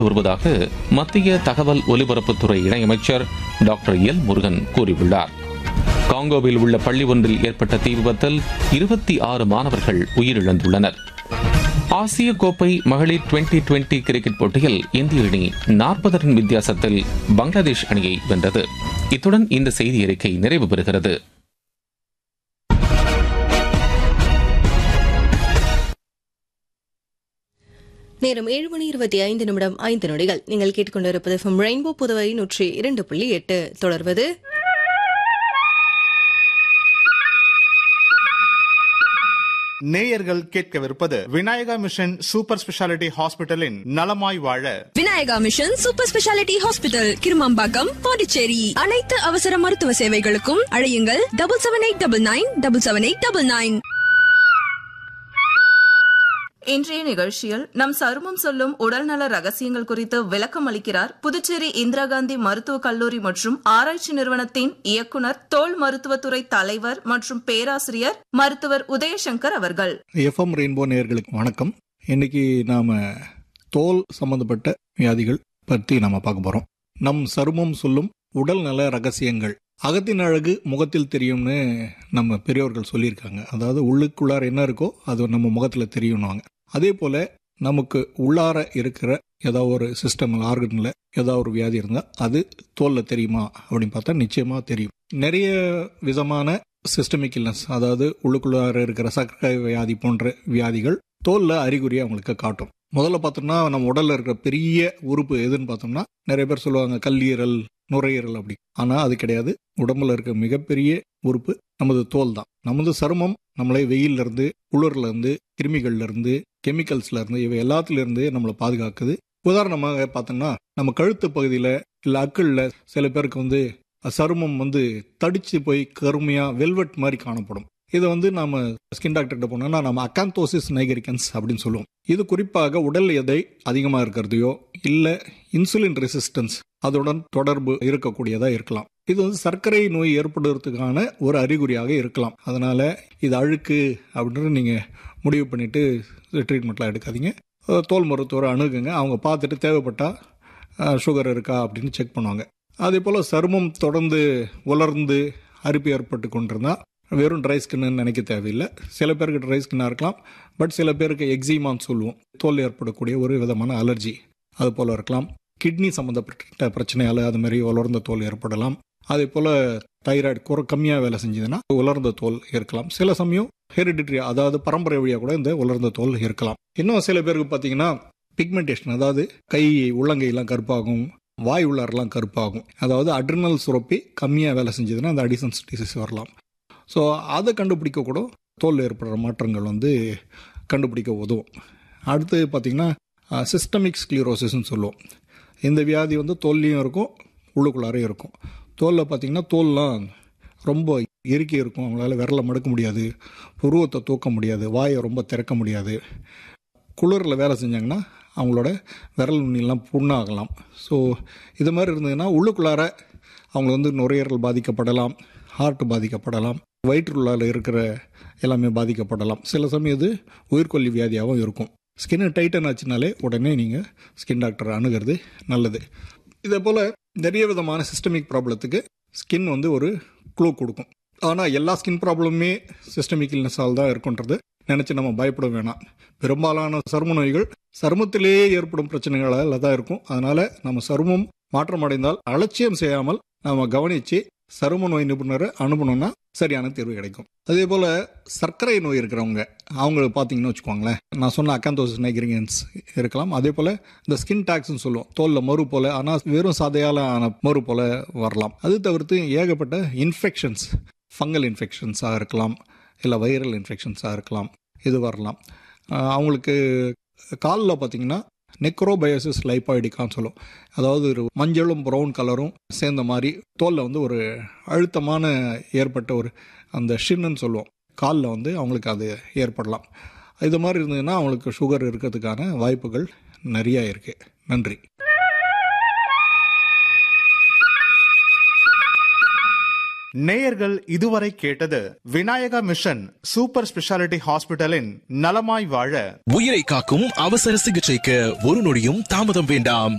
வருவதாக மத்திய தகவல் ஒலிபரப்புத்துறை இணையமைச்சர் டாக்டர் எல் முருகன் கூறியுள்ளார் காங்கோவில் உள்ள பள்ளி ஒன்றில் ஏற்பட்ட தீ விபத்தில் இருபத்தி ஆறு மாணவர்கள் உயிரிழந்துள்ளனர் ஆசிய கோப்பை மகளிர் டுவெண்டி டுவெண்டி கிரிக்கெட் போட்டியில் இந்திய அணி நாற்பது ரன் வித்தியாசத்தில் பங்களாதேஷ் அணியை வென்றது இத்துடன் இந்த செய்தி அறிக்கை நிறைவு பெறுகிறது நேரம் ஏழு மணி இருபத்தி ஐந்து நிமிடம் ஐந்து நொடிகள் நீங்கள் கேட்டுக்கொண்டிருப்பது ஃப்ரம் ரெயின்போ புதுவை நூற்றி இரண்டு புள்ளி எட்டு தொடர்வது நேயர்கள் கேட்கவிருப்பது விநாயகா மிஷன் சூப்பர் ஸ்பெஷாலிட்டி ஹாஸ்பிட்டலின் நலமாய் வாழ Vinayaka mission super speciality hospital Kirumampakkam Pondicherry அனைத்து அவசர மருத்துவ சேவைகளுக்கும் அழையுங்கள் double seven eight double nine double seven eight double nine இன்றைய நிகழ்ச்சியில் நம் சருமம் சொல்லும் உடல்நல ரகசியங்கள் குறித்து விளக்கம் அளிக்கிறார் புதுச்சேரி இந்திரா காந்தி மருத்துவக் கல்லூரி மற்றும் ஆராய்ச்சி நிறுவனத்தின் இயக்குனர் தோல் மருத்துவத்துறை தலைவர் மற்றும் பேராசிரியர் மருத்துவர் உதயசங்கர் அவர்கள் எஃப்எம் ரெயின்போ நேயர்களுக்கு வணக்கம் இன்னைக்கு நாம தோல் சம்பந்தப்பட்ட வியாதிகள் பற்றி நாம பார்க்க போறோம் நம் சருமம் சொல்லும் உடல் நல ரகசியங்கள் அகத்தின் அழகு முகத்தில் தெரியும்னு நம்ம பெரியோர்கள் சொல்லியிருக்காங்க அதாவது உள்ளுக்குள்ளார என்ன இருக்கோ அது நம்ம முகத்துல தெரியும்னுவாங்க அதே போல நமக்கு உள்ளார இருக்கிற ஏதாவது ஒரு சிஸ்டம் ஆர்கன்ல ஏதாவது ஒரு வியாதி இருந்தால் அது தோல்ல தெரியுமா அப்படின்னு பார்த்தா நிச்சயமா தெரியும் நிறைய விதமான சிஸ்டமிக் இல்னஸ் அதாவது உள்ளுக்குள்ளார இருக்கிற சர்க்கரை வியாதி போன்ற வியாதிகள் தோல்ல அறிகுறியை அவங்களுக்கு காட்டும் முதல்ல பார்த்தோம்னா நம்ம உடல்ல இருக்கிற பெரிய உறுப்பு எதுன்னு பார்த்தோம்னா நிறைய பேர் சொல்லுவாங்க கல்லீரல் நுரையீரல் அப்படி ஆனா அது கிடையாது உடம்புல இருக்க மிகப்பெரிய உறுப்பு நமது தோல் தான் நமது சருமம் நம்மளை வெயில்ல இருந்து குளிர்ல இருந்து கிருமிகள்ல இருந்து கெமிக்கல்ஸ்ல இருந்து இவை எல்லாத்துல இருந்து நம்மளை பாதுகாக்குது உதாரணமாக பார்த்தோம்னா நம்ம கழுத்து பகுதியில இல்ல அக்கல்ல சில பேருக்கு வந்து சருமம் வந்து தடிச்சு போய் கருமையா வெல்வெட் மாதிரி காணப்படும் இதை வந்து நாம ஸ்கின் டாக்டர்கிட்ட போனோம்னா நம்ம அக்காந்தோசிஸ் நைகரிக்கன்ஸ் அப்படின்னு சொல்லுவோம் இது குறிப்பாக உடல் எடை அதிகமாக இருக்கிறதையோ இல்லை இன்சுலின் ரெசிஸ்டன்ஸ் அதுடன் தொடர்பு இருக்கக்கூடியதா இருக்கலாம் இது வந்து சர்க்கரை நோய் ஏற்படுறதுக்கான ஒரு அறிகுறியாக இருக்கலாம் அதனால இது அழுக்கு அப்படின்னு நீங்க முடிவு பண்ணிட்டு ட்ரீட்மெண்ட்லாம் எடுக்காதீங்க அஹ் தோல் மருத்துவரை அணுகுங்க அவங்க பார்த்துட்டு தேவைப்பட்டா சுகர் இருக்கா அப்படின்னு செக் பண்ணுவாங்க அதே போல் சருமம் தொடர்ந்து உலர்ந்து அரிப்பு ஏற்பட்டு கொண்டிருந்தா வெறும் ட்ரை ஸ்கின்னு நினைக்க தேவையில்லை சில பேருக்கு ட்ரை ஸ்கின்னாக இருக்கலாம் பட் சில பேருக்கு எக்ஸிமான்னு சொல்லுவோம் தோல் ஏற்படக்கூடிய ஒரு விதமான அலர்ஜி அது போல் இருக்கலாம் கிட்னி சம்மந்தப்பட்ட பிரச்சனையால் அது மாதிரி உலர்ந்த தோல் ஏற்படலாம் அதே போல் தைராய்டு குறை கம்மியாக வேலை செஞ்சதுன்னா உலர்ந்த தோல் இருக்கலாம் சில சமயம் ஹெரிடிட்ரி அதாவது பரம்பரை வழியாக கூட இந்த உலர்ந்த தோல் இருக்கலாம் இன்னும் சில பேருக்கு பார்த்தீங்கன்னா பிக்மெண்டேஷன் அதாவது கை உள்ளங்கையெல்லாம் கருப்பாகும் வாய் உள்ளாரெல்லாம் கருப்பாகும் அதாவது அட்ரினல் சுரப்பி கம்மியாக வேலை செஞ்சதுன்னா அந்த அடிசன்ஸ் டிசீஸ் வரலாம் ஸோ அதை கண்டுபிடிக்க கூட தோல் ஏற்படுற மாற்றங்கள் வந்து கண்டுபிடிக்க உதவும் அடுத்து பார்த்திங்கன்னா சிஸ்டமிக் ஸ்க்ளீரோசிஸ்ன்னு சொல்லுவோம் இந்த வியாதி வந்து தோல்லையும் இருக்கும் உள்ளுக்குள்ளாரையும் இருக்கும் தோலில் பார்த்திங்கன்னா தோல்லாம் ரொம்ப இறுக்கி இருக்கும் அவங்களால விரலை மடுக்க முடியாது உருவத்தை தூக்க முடியாது வாயை ரொம்ப திறக்க முடியாது குளிரில் வேலை செஞ்சாங்கன்னா அவங்களோட விரல் நுண்ணிலாம் புண்ணாகலாம் ஸோ இது மாதிரி இருந்ததுன்னா உள்ளுக்குள்ளார அவங்க வந்து நுரையீரல் பாதிக்கப்படலாம் ஹார்ட் பாதிக்கப்படலாம் வயிற்றுள்ளால இருக்கிற எல்லாமே பாதிக்கப்படலாம் சில சமயம் இது உயிர்கொல்லி வியாதியாகவும் இருக்கும் ஸ்கின்னு டைட்டன் ஆச்சுனாலே உடனே நீங்கள் ஸ்கின் டாக்டரை அணுகிறது நல்லது இதே போல் நிறைய விதமான சிஸ்டமிக் ப்ராப்ளத்துக்கு ஸ்கின் வந்து ஒரு க்ளூ கொடுக்கும் ஆனால் எல்லா ஸ்கின் ப்ராப்ளமுமே சிஸ்டமிக் இல்னஸால் தான் இருக்குன்றது நினச்சி நம்ம பயப்பட வேணாம் பெரும்பாலான சரும நோய்கள் சருமத்திலேயே ஏற்படும் பிரச்சனைகளால் தான் இருக்கும் அதனால நம்ம சருமம் மாற்றம் அடைந்தால் அலட்சியம் செய்யாமல் நம்ம கவனித்து சரும நோய் நிபுணரை அனுப்பணும்னா சரியான தீர்வு கிடைக்கும் அதே போல் சர்க்கரை நோய் இருக்கிறவங்க அவங்க பார்த்தீங்கன்னு வச்சுக்கோங்களேன் நான் சொன்ன அக்காந்தோசிஸ் நைக்ரிகன்ஸ் இருக்கலாம் அதே போல் இந்த ஸ்கின் டாக்ஸ்னு சொல்லுவோம் தோலில் மறு போல ஆனால் வெறும் சாதையால் ஆன மறு போல வரலாம் அது தவிர்த்து ஏகப்பட்ட இன்ஃபெக்ஷன்ஸ் ஃபங்கல் இன்ஃபெக்ஷன்ஸாக இருக்கலாம் இல்லை வைரல் இன்ஃபெக்ஷன்ஸாக இருக்கலாம் இது வரலாம் அவங்களுக்கு காலில் பார்த்தீங்கன்னா நெக்ரோபயோசிஸ் லைப்பாய்டிக்கான்னு சொல்லும் அதாவது ஒரு மஞ்சளும் ப்ரௌன் கலரும் சேர்ந்த மாதிரி தோலில் வந்து ஒரு அழுத்தமான ஏற்பட்ட ஒரு அந்த ஷின்னு சொல்லுவோம் காலில் வந்து அவங்களுக்கு அது ஏற்படலாம் இது மாதிரி இருந்ததுன்னா அவங்களுக்கு சுகர் இருக்கிறதுக்கான வாய்ப்புகள் நிறையா இருக்குது நன்றி நேயர்கள் இதுவரை கேட்டது விநாயகா மிஷன் சூப்பர் ஸ்பெஷாலிட்டி ஹாஸ்பிட்டலின் நலமாய் வாழ உயிரை காக்கும் அவசர சிகிச்சைக்கு ஒரு நொடியும் தாமதம் வேண்டாம்